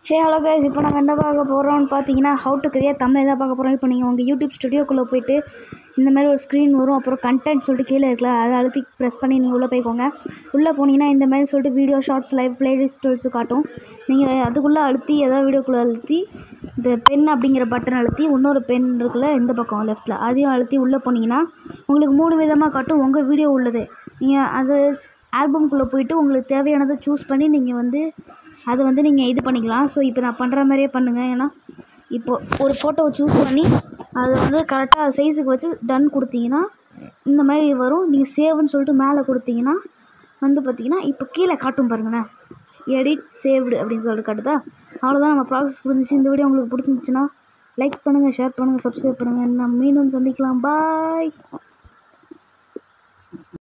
hey hello guys இப்போ நாங்கள் என்ன பார்க்க போகிறோம்னு பார்த்தீங்கன்னா ஹவு டு கிரியேட் தமிழ் தான் பார்க்க போகிறோம் இப்போ நீங்கள் உங்கள் யூடியூப் ஸ்டுடியோக்குள்ளே போயிட்டு இந்த மாதிரி ஒரு ஸ்க்ரீன் வரும் அப்புறம் கண்டென்ட் சொல்லிட்டு கீழே இருக்கல அதை அழுத்தி ப்ரெஸ் பண்ணி நீங்கள் உள்ளே போய்க்கோங்க உள்ளே போனீங்கன்னா இந்த மாதிரி சொல்லிட்டு video shorts live playlist tools காட்டும் நீங்கள் அதுக்குள்ளே அழுத்தி ஏதாவது வீடியோக்குள்ளே அழுத்தி இந்த பென் அப்படிங்கிற பட்டன் அழுத்தி இன்னொரு பென் இருக்குல்ல இந்த பக்கம் லெஃப்ட்டில் அதையும் அழுத்தி உள்ளே போனீங்கன்னா உங்களுக்கு மூணு விதமாக காட்டும் உங்கள் வீடியோ உள்ளது நீங்கள் அது ஆல்பம்குள்ளே போயிட்டு உங்களுக்கு தேவையானதை சூஸ் பண்ணி நீங்கள் வந்து அதை வந்து நீங்கள் இது பண்ணிக்கலாம் ஸோ இப்போ நான் பண்ணுற மாதிரியே பண்ணுங்கள் ஏன்னா இப்போது ஒரு ஃபோட்டோவை சூஸ் பண்ணி அதை வந்து கரெக்டாக சைஸுக்கு வச்சு டன் கொடுத்தீங்கன்னா இந்த மாதிரி வரும் நீங்கள் சேவ்னு சொல்லிட்டு மேலே கொடுத்தீங்கன்னா வந்து பார்த்தீங்கன்னா இப்போ கீழே காட்டும் பாருங்களேன் எடிட் சேவ்டு அப்படின்னு சொல்லிட்டு காட்டுதா அவ்வளோதான் நம்ம ப்ராசஸ் புரிஞ்சிச்சு இந்த வீடியோ உங்களுக்கு பிடிச்சிருந்துச்சுன்னா லைக் பண்ணுங்கள் ஷேர் பண்ணுங்கள் சப்ஸ்கிரைப் பண்ணுங்கள் நம்ம மீண்டும் சந்திக்கலாம் பாய்